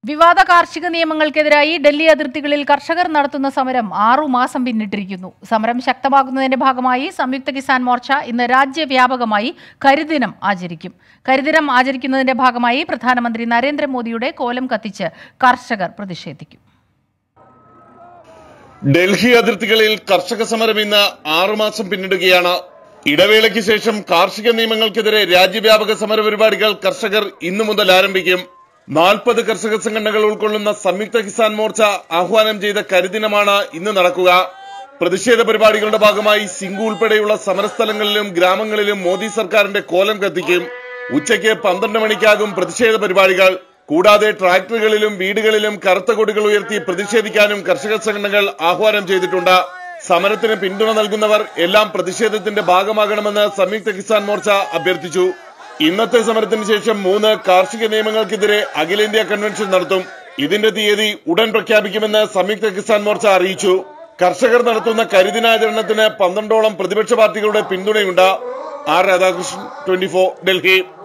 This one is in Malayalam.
വിവാദ കാർഷിക നിയമങ്ങൾക്കെതിരായി ഡൽഹി അതിർത്തികളിൽ കർഷകർ നടത്തുന്ന സമരം ആറു മാസം പിന്നിട്ടിരിക്കുന്നു സമരം ശക്തമാകുന്നതിന്റെ ഭാഗമായി സംയുക്ത കിസാൻ മോർച്ച ഇന്ന് രാജ്യവ്യാപകമായി കരിദിനം ആചരിക്കും കരിദിനം ആചരിക്കുന്നതിന്റെ ഭാഗമായി പ്രധാനമന്ത്രി നരേന്ദ്രമോദിയുടെ കോലം കത്തിച്ച് കർഷകർ പ്രതിഷേധിക്കും ഡൽഹി അതിർത്തികളിൽ കർഷക സമരം ഇന്ന് ആറുമാസം പിന്നിടുകയാണ് ഇടവേളയ്ക്ക് ശേഷം കാർഷിക നിയമങ്ങൾക്കെതിരെ രാജ്യവ്യാപക സമര പരിപാടികൾ കർഷകർ ഇന്നു മുതൽ ആരംഭിക്കും നാൽപ്പത് കർഷക സംഘടനകൾ ഉൾക്കൊള്ളുന്ന സംയുക്ത കിസാൻ മോർച്ച ആഹ്വാനം ചെയ്ത കരിദിനമാണ് ഇന്ന് നടക്കുക പ്രതിഷേധ പരിപാടികളുടെ ഭാഗമായി സിംഗു ഉൾപ്പെടെയുള്ള സമരസ്ഥലങ്ങളിലും ഗ്രാമങ്ങളിലും മോദി സർക്കാരിന്റെ കോലം കത്തിക്കും ഉച്ചയ്ക്ക് പന്ത്രണ്ട് മണിക്കാകും പ്രതിഷേധ പരിപാടികൾ കൂടാതെ ട്രാക്ടറുകളിലും വീടുകളിലും കറുത്ത കൊടികൾ ഉയർത്തി പ്രതിഷേധിക്കാനും കർഷക സംഘടനകൾ ആഹ്വാനം ചെയ്തിട്ടുണ്ട് സമരത്തിന് പിന്തുണ നൽകുന്നവർ എല്ലാം പ്രതിഷേധത്തിന്റെ ഭാഗമാകണമെന്ന് സംയുക്ത കിസാൻ മോർച്ച അഭ്യർത്ഥിച്ചു ഇന്നത്തെ സമരത്തിന് ശേഷം മൂന്ന് കാർഷിക നിയമങ്ങൾക്കെതിരെ അഖിലേന്ത്യാ കൺവെൻഷൻ നടത്തും ഇതിന്റെ തീയതി ഉടൻ പ്രഖ്യാപിക്കുമെന്ന് സംയുക്ത കിസാൻ മോർച്ച അറിയിച്ചു കർഷകർ നടത്തുന്ന കരിദിനാചരണത്തിന് പന്ത്രണ്ടോളം പ്രതിപക്ഷ പാർട്ടികളുടെ പിന്തുണയുണ്ട് ആർ രാധാകൃഷ്ണൻ ട്വന്റി ഡൽഹി